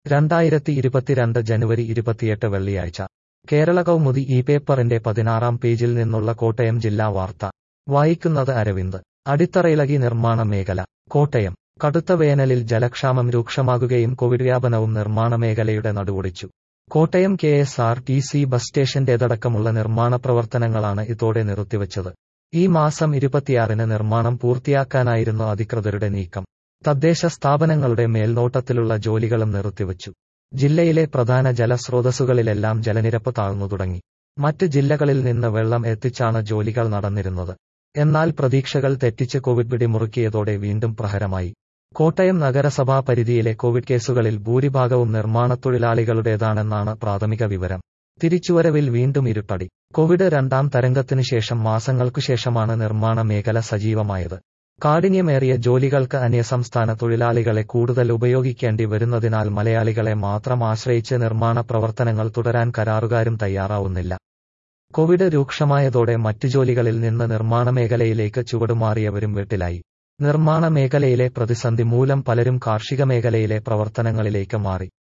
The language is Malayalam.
രണ്ടായിരത്തി ഇരുപത്തിരണ്ട് ജനുവരി ഇരുപത്തിയെട്ട് വെള്ളിയാഴ്ച കേരള കൗമുദി ഈ പേപ്പറിന്റെ പതിനാറാം പേജിൽ നിന്നുള്ള കോട്ടയം ജില്ലാ വാർത്ത വായിക്കുന്നത് അരവിന്ദ് അടിത്തറയിളകി നിർമ്മാണ മേഖല കോട്ടയം കടുത്ത വേനലിൽ ജലക്ഷാമം രൂക്ഷമാകുകയും കോവിഡ് വ്യാപനവും നിർമ്മാണ മേഖലയുടെ നടുവൊടിച്ചു Kottayam K S R T C bus സ്റ്റേഷന്റേതടക്കമുള്ള നിർമ്മാണ പ്രവർത്തനങ്ങളാണ് ഇതോടെ നിർത്തിവച്ചത് ഈ മാസം ഇരുപത്തിയാറിന് നിർമ്മാണം പൂർത്തിയാക്കാനായിരുന്നു അധികൃതരുടെ നീക്കം തദ്ദേശ സ്ഥാപനങ്ങളുടെ മേൽനോട്ടത്തിലുള്ള ജോലികളും നിർത്തിവച്ചു ജില്ലയിലെ പ്രധാന ജലസ്രോതസ്സുകളിലെല്ലാം ജലനിരപ്പ് താഴ്ന്നു തുടങ്ങി മറ്റ് ജില്ലകളിൽ നിന്ന് വെള്ളം എത്തിച്ചാണ് ജോലികൾ നടന്നിരുന്നത് എന്നാൽ പ്രതീക്ഷകൾ തെറ്റിച്ച് കോവിഡ് പിടിമുറുക്കിയതോടെ വീണ്ടും പ്രഹരമായി കോട്ടയം നഗരസഭാ പരിധിയിലെ കോവിഡ് കേസുകളിൽ ഭൂരിഭാഗവും നിർമ്മാണത്തൊഴിലാളികളുടേതാണെന്നാണ് പ്രാഥമിക വിവരം തിരിച്ചുവരവിൽ വീണ്ടും ഇരുട്ടടി കോവിഡ് രണ്ടാം തരംഗത്തിനു ശേഷം മാസങ്ങൾക്കുശേഷമാണ് നിർമ്മാണ മേഖല സജീവമായത് കാഠിന്യമേറിയ ജോലികൾക്ക് അന്യസംസ്ഥാന തൊഴിലാളികളെ കൂടുതൽ ഉപയോഗിക്കേണ്ടി വരുന്നതിനാൽ മലയാളികളെ മാത്രം ആശ്രയിച്ച് നിർമ്മാണ പ്രവർത്തനങ്ങൾ തുടരാൻ കരാറുകാരും തയ്യാറാവുന്നില്ല കോവിഡ് രൂക്ഷമായതോടെ മറ്റു ജോലികളിൽ നിന്ന് നിർമ്മാണ മേഖലയിലേക്ക് ചുവടുമാറിയവരും വെട്ടിലായി നിർമ്മാണ മേഖലയിലെ പ്രതിസന്ധി മൂലം പലരും കാർഷിക മേഖലയിലെ പ്രവർത്തനങ്ങളിലേക്ക് മാറി